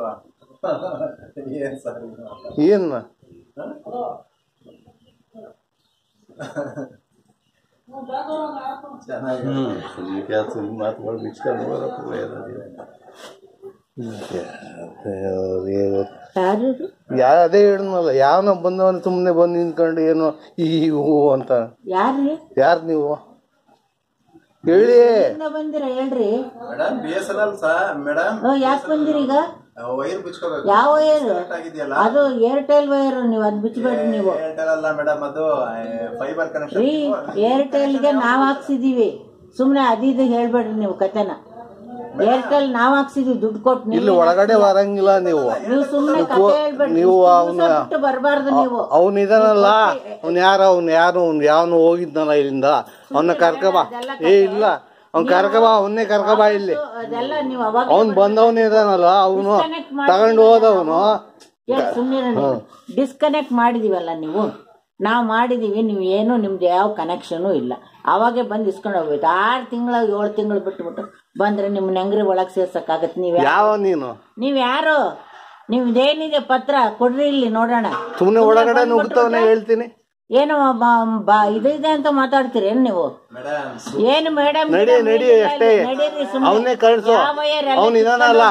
ಇಲ್ವಾ ಏನ್ ಸರ್ ಇದು? ಏನು ಚೆನ್ನಾಗಿ ಹ್ಞೂ ಮಾತುಗಳು ಬಿಚ್ಕೊಂಡು ಹೋಗಕ್ಕೆ ಯಾರು ಯಾ ಅದೇ ಹೇಳಿದ್ನಲ್ಲ ಯಾವನ ಬಂದವನು ಸುಮ್ಮನೆ ಬಂದು ನಿಂತ್ಕೊಂಡು ಏನು ಈ ಹೂ ಅಂತ ಯಾರ್ರಿ ಯಾರು ನೀವು ಹೇಳಿ ಎಲ್ಲಿಂದ ಬಂದಿರ ಹೇಳ್ರಿ madam B S N L ಸಾ ಮೇಡಮ್ ಯಾಕೆ ಬಂದಿರಿ ಈಗ ವೈರ್ ಬಿಚ್ಕೋಬೇಕು ಯಾವ ವೈರ್ Connect ಆಗಿದೆಯಲ್ಲ ಅದು ಏರ್ಟೆಲ್ ವೈರ್ ನೀವು ಅದ್ ಬಿಚ್ಚಬೇಡ್ರಿ ನೀವು ಏರ್ಟೆಲ್ ಅಲ್ಲ ಮೇಡಮ್ ಅದು ಫೈಬರ್ ಕನೆಕ್ಷನ್ ರೀ ಏರ್ಟೆಲ್ಗೆ ನಾವ್ ಹಾಕ್ಸಿದೀವಿ ಸುಮ್ನೆ ಅದಿದು ಹೇಳ್ಬೇಡ್ರಿ ನೀವು ಕತೆನ ಏರ್ಟೆಲ್ ನಾವ್ ಹಾಕ್ಸಿದೀವಿ ದುಡ್ಡು ಕೊಟ್ಟು ನೀವು ಇಲ್ಲಿ ಒಳಗಡೆ ಬರಂಗಿಲ್ಲ ನೀವು ನೀವು ಸುಮ್ನೆ ಕತೆ ಹೇಳ್ಬೇಡ್ರಿ ನೀವು ಇಷ್ಟು ಅವ್ನ- ದಿವ್ಸ ಬಿಟ್ಟು ಬರ್ಬಾರ್ದು ನೀವು ಅವನು ಇದಾನಲ್ಲ ಅವ್ನು ಯಾರು ಅವ್ನು ಯಾರು ಅವ್ನು ಯಾವನು ಹೋಗಿದ್ನಲ್ಲ ಇಲ್ಲಿಂದ ಅವನ್ನ ಕರ್ಕಬಾ ಏ ಇಲ್ಲ ಅವ್ನ್ ಕರ್ಕಬಾ ಅವನ್ನೇ ಕರ್ಕಬಾ ಇಲ್ಲಿ ಅದೆಲ್ಲ ನೀವು ಅವಾಗ ಅವ್ನ್ ಬಂದವನು ಇದಾನಲ್ಲ ಅವನು ತಗೊಂಡು ಹೋದವನು ಸುಮ್ಮನೆ ಡಿಸ್ಕನೆಕ್ಟ್ ಮಾಡಿದೀವಲ್ಲ ನೀವು ನಾವು ಮಾಡಿದೀವಿ ನೀವು ಏನು ನಿಮ್ದು ಯಾವ ಕನೆಕ್ಷನು ಇಲ್ಲ ಅವಾಗೆ ಬಂದು ಇಸ್ಕೊಂಡು ಹೋಗ್ಬೇಕು ಆರು ತಿಂಗಳ ಏಳು ತಿಂಗಳು ಬಿಟ್ಬಿಟ್ಟು ಬಂದ್ರೆ ನಿಮ್ಮ ನೆಂಗ್ರಿ ಒಳಗೆ ಸೇರ್ಸಕ್ಕಾಗತ್ತೆ ನೀವು ಯಾವ ನೀನು ನೀವು ಯಾರು ನಿಮ್ದೇನಿದೆ ಪತ್ರ ಕೊಡ್ರಿ ಇಲ್ಲಿ ನೋಡೋಣ ಸುಮ್ನೆ ಒಳಗಡೆ ನುಗ್ತವನೇ ಹೇಳ್ತೀನಿ ಏನು ಬ- ಬ- ಇದು ಇದೆ ಅಂತ ಮಾತಾಡ್ತೀರಿ ಏನ್ ನೀವು ಮೇಡಮ್ ಏನು ಮೇಡಮ್ ನಡಿ, ನಡಿ ಅಷ್ಟೇ. ಅವ್ನೇ ಕಳ್ಸು. ಅವ್ನ್ ಇದಾನಲ್ಲ.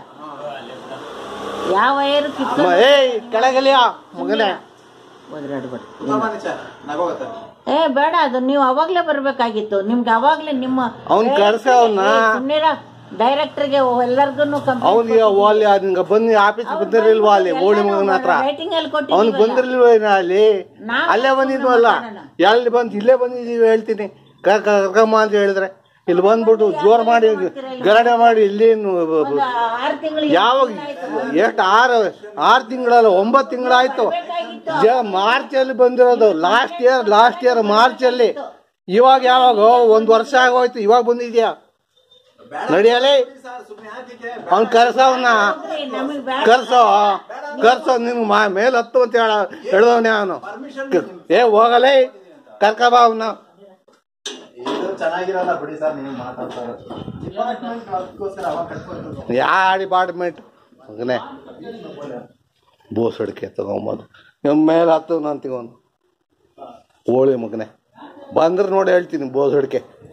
ಯಾವ ವೈರ್ ಕಿತ್ತು ಮ- ಏಯ್ ಕೆಳಗಲಿಯ ಮಗನೇ ಒದ್ರಾಡ್ಬೇಡಿ ನಗೋಗತ್ತೆ ಏ ಬೇಡ ಅದು ನೀವು ಅವಾಗ್ಲೇ ಬರ್ಬೇಕಾಗಿತ್ತು ನಿಮ್ಗೆ ಅವಾಗ್ಲೇ ನಿಮ್ಮ ಅವ್ನ್ ಕಳ್ಸ ಅವ್ನ. ಸುಮ್ನಿರ ಡೈರೆಕ್ಟರ್ಗೆ ಎಲ್ಲರಿಗೂ ಅವ್ನಿಗೆ ಅಲ್ಲಿ ನಿಂಗೆ ಬಂದು ಆಫೀಸ್ ಬಂದಿರ್ಲಿಲ್ವಾ ಅಲ್ಲಿ ಓಡಿ ಮಗನ ಹತ್ರ ರೈಟಿಂಗ್ ಅಲ್ಲಿ ಅವ್ನು ಕೊಟ್ಟಿದ್ದೀವಲ್ಲ. ಬಂದಿರ್ಲಿಲ್ವ ಇನ್ನ ಅಲ್ಲಿ ನಾವ್ ಅಲ್ಲೇ ಬಂದಿದ್ವಲ್ಲ ಎಲ್ಲಿ ಬಂದು ಇಲ್ಲೇ ಬಂದಿದೀವಿ ಹೇಳ್ತೀನಿ ಕರ್- ಕರ್- ಕರ್ಕಮ್ಮ ಅಂತ ಹೇಳಿದ್ರೆ ಇಲ್ಲಿ ಬಂದ್ಬಿಟ್ಟು ಜೋರ್ ಮಾಡಿ ಗಲಾಟೆ ಮಾಡಿ ಇಲ್ಲಿ ಒಂದು ಆರು ತಿಂಗಳು ಯಾವಾಗ ಎಷ್ಟು ಆರು ಆರು ತಿಂಗಳಲ್ಲ ಒಂಬತ್ತು ತಿಂಗಳಾಯ್ತು ಜ ಮಾರ್ಚಲ್ಲಿ ಬಂದಿರೋದು ಲಾಸ್ಟ್ ಇಯರ್ ಲಾಸ್ಟ್ ಇಯರ್ ಮಾರ್ಚಲ್ಲಿ ಇವಾಗ ಯಾವಾಗ ಒಂದ್ ವರ್ಷ ಆಗೋಯ್ತು ಇವಾಗ ಬಂದಿದ್ಯಾ ನಡಿಯಲೇ ಅವ್ನ್ ಕರ್ಸವನ್ನ ನಮಗ್ ಬೇಡ ಕರ್ಸೋ ಕರ್ಸೋ ನಿನ್ ಮಾ ಮೇಲೆ ಹತ್ತು ಅಂತ ಹೇಳ ಹೇಳ್ದವನೇ ಅವನು ಏ ಹೋಗಲೇ ಕರ್ಕಬ ಅವನ ಇದು ಚೆನ್ನಾಗಿರಲ್ಲ ಬಿಡಿ ಸರ್ ನೀವು ಮಾತಾಡ್ತಾರೆ ಡಿಪಾರ್ಟ್ಮೆಂಟ್ ಅದಕ್ಕೋಸ್ಕರ ಅವಾಗ ಕಟ್ಕೊಳ್ತಾರೆ ಯಾ ಡಿಪಾರ್ಟ್ಮೆಂಟ್ ಮಗನೇ ಬೋಸ್ ಅಡಿಕೆ ತಗೊಂಬಂದು ನಿಮ್ಮ ಮೇಲೆ ಹತ್ತು ನಾನು ತಗೊಂಡು ಹೋಳಿ ಮಗನೇ ಬಂದ್ರೆ ನೋಡಿ ಹೇಳ್ತೀನಿ ಬೋಸ್ ಅಡಿಕೆ